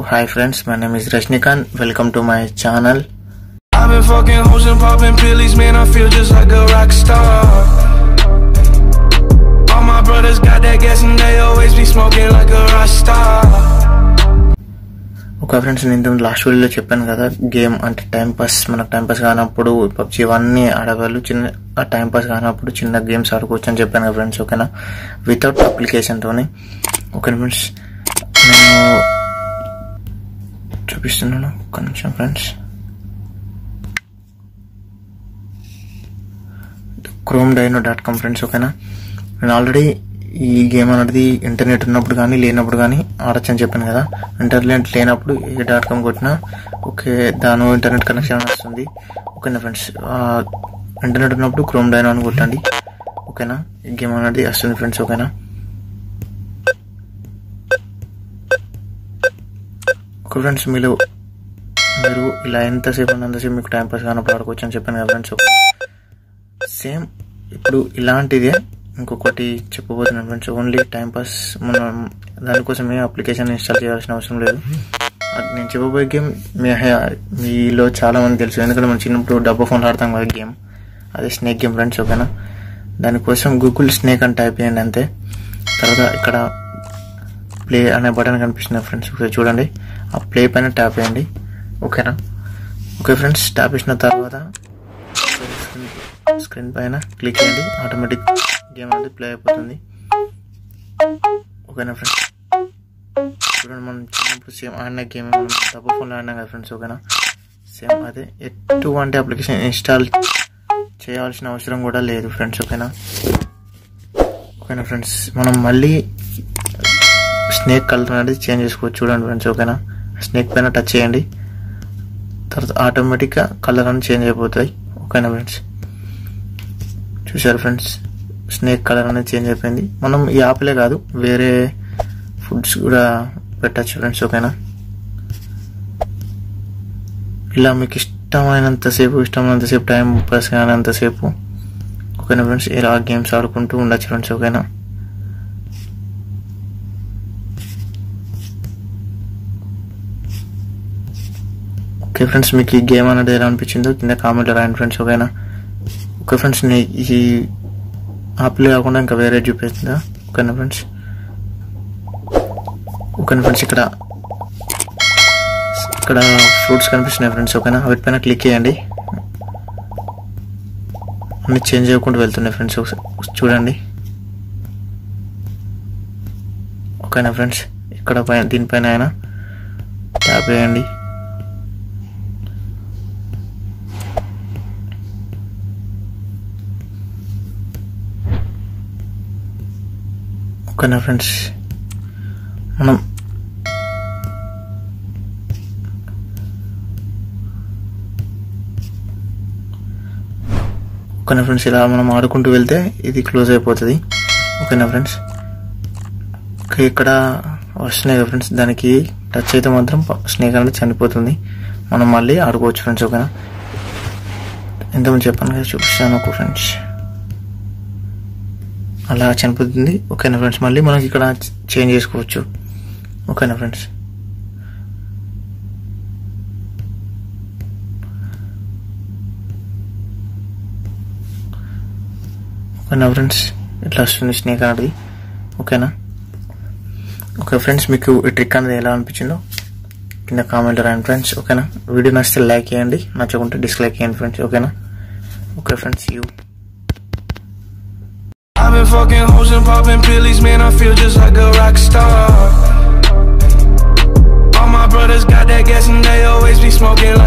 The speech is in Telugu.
hi friends, my name is Rajnikant. Welcome to my channel. I've been fucking hoes and popping pillies, man. I feel just like a rock star. All my brothers got that gas and they always be smoking like a rock star. ఒక ఫ్రెండ్స్ నేను ఇంతకు లాస్ట్ వీడియోలో చెప్పాను కదా గేమ్ అంటే టైం పాస్ మనకు టైం పాస్ కానప్పుడు పబ్జీ ఇవన్నీ ఆడవాళ్ళు చిన్న ఆ టైం పాస్ కానప్పుడు చిన్న గేమ్స్ ఆడుకోవచ్చు అని చెప్పాను కదా ఫ్రెండ్స్ ఓకేనా వితౌట్ అప్లికేషన్తోని ఓకే ఫ్రెండ్స్ నేను చూపిస్తున్నాను ఒక్క నిమిషం friends Chrome dino dot com friends ఓకేనా నేను ఆల్రెడీ ఈ గేమ్ అనేది ఇంటర్నెట్ ఉన్నప్పుడు కానీ లేనప్పుడు కానీ ఆడొచ్చు అని చెప్పాను కదా ఇంటర్నెట్ లేనప్పుడు ఏ డాట్ కామ్ కొట్టినా ఓకే దాని ఇంటర్నెట్ కనెక్షన్ అని వస్తుంది ఓకేనా ఫ్రెండ్స్ ఇంటర్నెట్ ఉన్నప్పుడు క్రోమ్ డైనో అని కొట్టండి ఓకేనా ఈ గేమ్ అనేది వస్తుంది ఫ్రెండ్స్ ఓకేనా ఓకే ఫ్రెండ్స్ మీరు మీరు ఇలా ఎంతసేపు ఉన్నంతసేపు మీకు టైం పాస్ కానప్పుడు ఆడుకోవచ్చు అని చెప్పాను కదా ఫ్రెండ్స్ ఓకే సేమ్ ఇప్పుడు ఇలాంటిదే ఇంకొకటి చెప్పబోతున్నాను ఫ్రెండ్స్ ఓన్లీ టైం పాస్ మనం దానికోసమే అప్లికేషన్ ఇన్స్టాల్ చేయాల్సిన అవసరం లేదు అది నేను చెప్పబోయే గేమ్ మీ మీలో చాలా మంది తెలుసు ఎందుకంటే మనం చిన్నప్పుడు డబ్బా ఫోన్ ఆడతాం కదా గేమ్ అదే స్నేక్ గేమ్ ఫ్రెండ్స్ ఓకేనా దానికోసం గూగుల్ స్నేక్ అని టైప్ చేయండి అంతే తర్వాత ఇక్కడ ప్లే అనే బటన్ కనిపిస్తుంది ఫ్రెండ్స్ ఒకసారి చూడండి ఆ ప్లే పైన ట్యాప్ చేయండి ఓకేనా ఓకే ఫ్రెండ్స్ ట్యాప్ చేసిన తర్వాత స్క్రీన్ పైన క్లిక్ చేయండి ఆటోమేటిక్ గేమ్ అనేది ప్లే అయిపోతుంది ఓకేనా ఫ్రెండ్స్ చూడండి మనం చిన్నప్పుడు సేమ్ ఆడిన గేమ్ మనం డబ్బు ఫోన్లో ఆడినాం కదా ఫ్రెండ్స్ ఓకేనా సేమ్ అదే ఎటువంటి అప్లికేషన్ ఇన్స్టాల్ చేయాల్సిన అవసరం కూడా లేదు ఫ్రెండ్స్ ఓకేనా ఓకేనా ఫ్రెండ్స్ మనం మళ్ళీ స్నేక్ కలర్ అనేది చేంజ్ చేసుకోవచ్చు చూడండి ఫ్రెండ్స్ ఓకేనా స్నేక్ పైన టచ్ చేయండి తర్వాత ఆటోమేటిక్గా కలర్ అనేది చేంజ్ అయిపోతాయి ఓకేనా ఫ్రెండ్స్ చూసారు ఫ్రెండ్స్ స్నేక్ కలర్ అనేది చేంజ్ అయిపోయింది మనం ఈ యాప్లే కాదు వేరే ఫుడ్స్ కూడా పెట్టచ్చు ఫ్రెండ్స్ ఓకేనా ఇలా మీకు ఇష్టమైనంతసేపు ఇష్టమైనంతసేపు టైం పాస్ కానంతసేపు ఓకేనా ఫ్రెండ్స్ ఇలా గేమ్స్ ఆడుకుంటూ ఉండొచ్చు ఫ్రెండ్స్ ఓకేనా ఓకే ఫ్రెండ్స్ మీకు ఈ గేమ్ అనేది ఎలా అనిపించిందో కింద కామెంట్లో రాయండి ఫ్రెండ్స్ ఓకేనా ఓకే ఫ్రెండ్స్ నీ ఈ యాప్లే కాకుండా ఇంకా వేరే చూపిస్తుందా ఓకేనా ఫ్రెండ్స్ ఓకేనా ఫ్రెండ్స్ ఇక్కడ ఇక్కడ ఫ్రూట్స్ కనిపిస్తున్నాయి ఫ్రెండ్స్ ఓకేనా వాటిపైన క్లిక్ చేయండి అన్ని చేంజ్ చేయకుండా వెళ్తున్నాయి ఫ్రెండ్స్ ఒకసారి చూడండి ఓకేనా ఫ్రెండ్స్ ఇక్కడ పైన దీనిపైన అయినా ట్యాప్ చేయండి ఓకేనా ఫ్రెండ్స్ మనం ఓకేనా ఫ్రెండ్స్ ఇలా మనం ఆడుకుంటూ వెళ్తే ఇది క్లోజ్ అయిపోతుంది ఓకేనా ఫ్రెండ్స్ ఓకే ఇక్కడ వస్తున్నాయి కదా ఫ్రెండ్స్ దానికి టచ్ అయితే మాత్రం స్నేక్ అనేది చనిపోతుంది మనం మళ్ళీ ఆడుకోవచ్చు ఫ్రెండ్స్ ఓకేనా ఎంతమంది చెప్పాను కదా చూపిస్తాను ఒక ఫ్రెండ్స్ అలా చనిపోతుంది ఓకేనా ఫ్రెండ్స్ మళ్ళీ మనకి ఇక్కడ చేంజ్ చేసుకోవచ్చు ఓకేనా ఫ్రెండ్స్ ఓకేనా ఫ్రెండ్స్ ఇట్లా వస్తుంది స్నేక్ అనేది ఓకేనా ఓకే ఫ్రెండ్స్ మీకు ఈ ట్రిక్ అనేది ఎలా అనిపించిందో కింద కామెంట్ రాయండి ఫ్రెండ్స్ ఓకేనా వీడియో నచ్చితే లైక్ చేయండి నచ్చకుంటే డిస్లైక్ చేయండి ఫ్రెండ్స్ ఓకేనా okay friends you I've been fucking hoes and popping pillies, man. I feel just like a rock star. All my brothers got that gas and they always be smoking